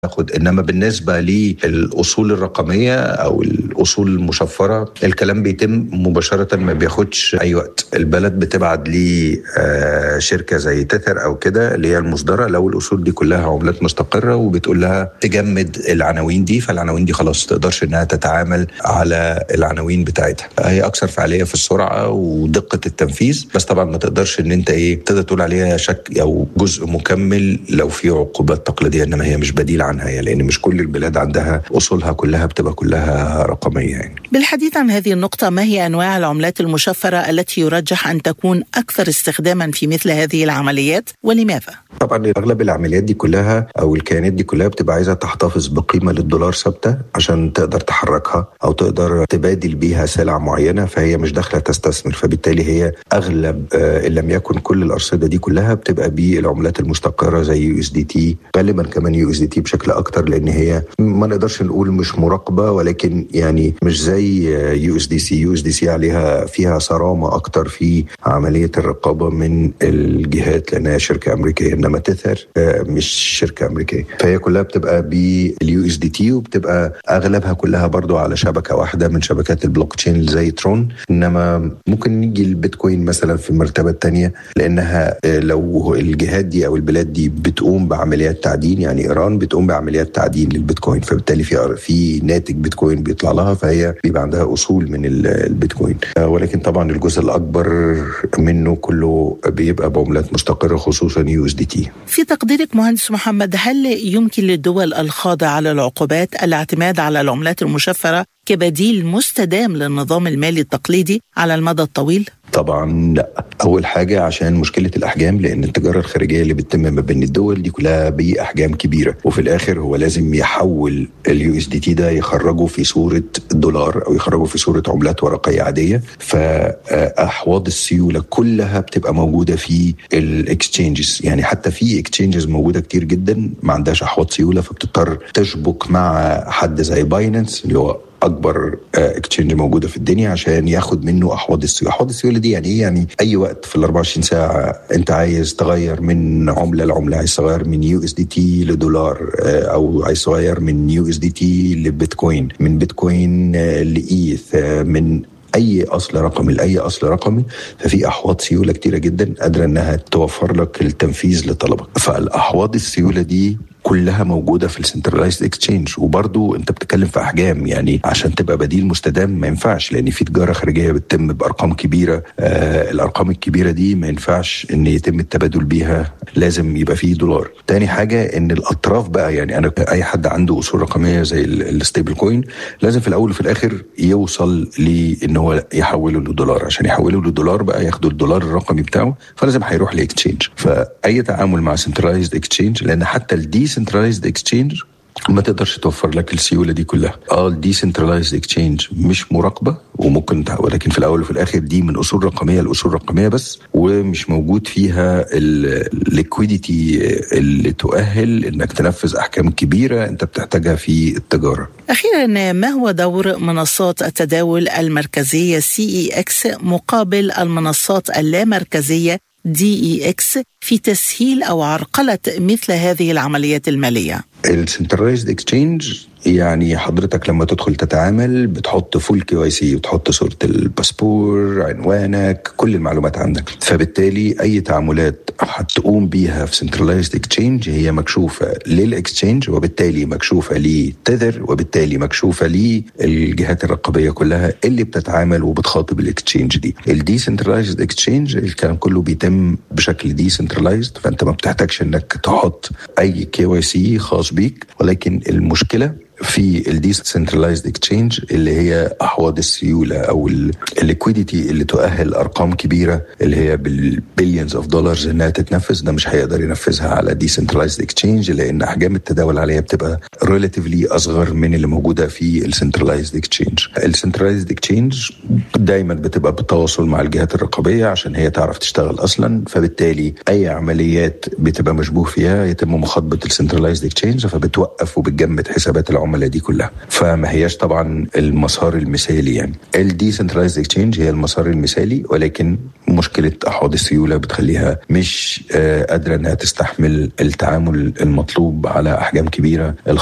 ياخد انما بالنسبه للاصول الرقميه او الاصول المشفره الكلام بيتم مباشره ما بياخدش اي وقت البلد بتبعت لي آه، شركه زي تتر او كده اللي هي المصدره لو الاصول دي كلها عملات مستقره وبتقول لها تجمد العناوين دي فالعناوين دي خلاص تقدرش انها تتعامل على العناوين بتاعتها هي اكثر فعاليه في السرعه ودقه التنفيذ بس طبعا ما تقدرش ان انت ايه تقدر تقول عليها شك او جزء مكمل لو في عقوبات تقليديه انما هي مش بديل عنها يعني لان مش كل البلاد عندها اصولها كلها بتبقى كلها رقميه يعني. بالحديث عن هذه النقطه ما هي انواع العملات المشفره التي يرجح ان تكون اكثر استخداما في مثل هذه العمليات ولماذا؟ طبعا اغلب العمليات دي كلها او الكيانات دي كلها بتبقى عايزه تحتفظ بقيمه للدولار ثابته عشان تقدر تحركها او تقدر تبادل بيها سلع معينه فهي مش داخله تستثمر فبالتالي هي اغلب آه، ان لم يكن كل الارصده دي كلها بتبقى بالعملات المستقره زي يو اس دي تي غالبا كمان يو اس دي تي بشكل اكتر لان هي ما نقدرش نقول مش مراقبه ولكن يعني مش زي يو اس دي سي يو اس دي سي عليها فيها صرامه اكتر في عمليه الرقابه من الجهات لانها شركه امريكيه انما تثر آه، مش شركه امريكيه فهي كلها بتبقى باليو اس دي تي وبتبقى اغلبها كلها برضو على شبكه واحده من شبكات البلوك تشين زي ترون انما ممكن نيجي البيتكوين مثلا في المرتبه الثانيه لانها آه، لو الجهات دي او البلاد دي بتقوم بعمليات تعدين يعني ايران بتقوم بعمليات تعدين للبيتكوين فبالتالي في في ناتج بيتكوين بيطلع لها فهي بيبقى عندها اصول من ال- البيتكوين آه، ولكن طبعا الجزء الاكبر منه كله بيبقى بعملات مستقره خصوصا يو اس دي تي في تقديرك مهندس محمد هل يمكن للدول الخاضعه للعقوبات الاعتماد على العملات المشفره كبديل مستدام للنظام المالي التقليدي على المدى الطويل؟ طبعا لا اول حاجه عشان مشكله الاحجام لان التجاره الخارجيه اللي بتتم ما بين الدول دي كلها باحجام كبيره وفي الاخر هو لازم يحول اليو اس دي تي ده يخرجه في صوره دولار او يخرجه في صوره عملات ورقيه عاديه فاحواض السيوله كلها بتبقى موجوده في الاكسشينجز يعني حتى في اكسشينجز موجوده كتير جدا ما عندهاش احواض سيوله فبتضطر تشبك مع حد زي باينانس اللي هو اكبر اكتشينج موجوده في الدنيا عشان ياخد منه احواض السيوله، احواض السيوله دي يعني ايه؟ يعني اي وقت في ال 24 ساعه انت عايز تغير من عمله لعمله، عايز تغير من يو اس دي تي لدولار آه، او عايز تغير من يو اس دي تي لبيتكوين، من بيتكوين آه، لايث آه، من اي اصل رقمي لاي اصل رقمي ففي احواض سيوله كتيره جدا قادره انها توفر لك التنفيذ لطلبك فالاحواض السيوله دي كلها موجوده في السنترلايزد اكسشينج وبرضو انت بتتكلم في احجام يعني عشان تبقى بديل مستدام ما ينفعش لان في تجاره خارجيه بتتم بارقام كبيره آه الارقام الكبيره دي ما ينفعش ان يتم التبادل بيها لازم يبقى فيه دولار تاني حاجه ان الاطراف بقى يعني انا اي حد عنده اصول رقميه زي الستيبل كوين لازم في الاول وفي الاخر يوصل لان هو يحوله لدولار عشان يحوله لدولار بقى ياخدوا الدولار الرقمي بتاعه فلازم هيروح لاكتشينج فاي تعامل مع سنترلايزد اكسشينج لان حتى الدي سنترلايزد اكسشينج ما تقدرش توفر لك السيوله دي كلها اه الديسنترلايزد اكسشينج مش مراقبه وممكن تع- ولكن في الاول وفي الاخر دي من اصول رقميه لاصول رقميه بس ومش موجود فيها الليكويديتي اللي تؤهل انك تنفذ احكام كبيره انت بتحتاجها في التجاره أخيرا ما هو دور منصات التداول المركزية سي اي اكس مقابل المنصات اللامركزية دي اي اكس في تسهيل أو عرقلة مثل هذه العمليات المالية؟ السنترلايزد اكسشينج يعني حضرتك لما تدخل تتعامل بتحط فول كي واي سي بتحط صوره الباسبور عنوانك كل المعلومات عندك فبالتالي اي تعاملات هتقوم بيها في سنترلايزد اكسشينج هي مكشوفه للاكسشينج وبالتالي مكشوفه لتذر وبالتالي مكشوفه للجهات الرقابيه كلها اللي بتتعامل وبتخاطب الاكسشينج دي الديسنترلايزد اكسشينج الكلام كله بيتم بشكل ديسنترلايزد فانت ما بتحتاجش انك تحط اي كي واي سي خاص بيك ولكن المشكله في الديسنترلايزد اكسشينج اللي هي احواض السيوله او الليكويديتي اللي تؤهل ارقام كبيره اللي هي بالبليونز اوف دولارز انها تتنفذ ده مش هيقدر ينفذها على ديسنترلايزد اكسشينج لان احجام التداول عليها بتبقى ريلاتيفلي اصغر من اللي موجوده في السنترلايزد اكسشينج السنترلايزد اكسشينج دايما بتبقى بالتواصل مع الجهات الرقابيه عشان هي تعرف تشتغل اصلا فبالتالي اي عمليات بتبقى مشبوه فيها يتم مخاطبه السنترلايزد اكسشينج فبتوقف وبتجمد حسابات العملاء العملاء دي كلها فما هياش طبعا المسار المثالي يعني الديسنترلايزد اكسشينج هي المسار المثالي ولكن مشكله احواض السيوله بتخليها مش قادره انها تستحمل التعامل المطلوب على احجام كبيره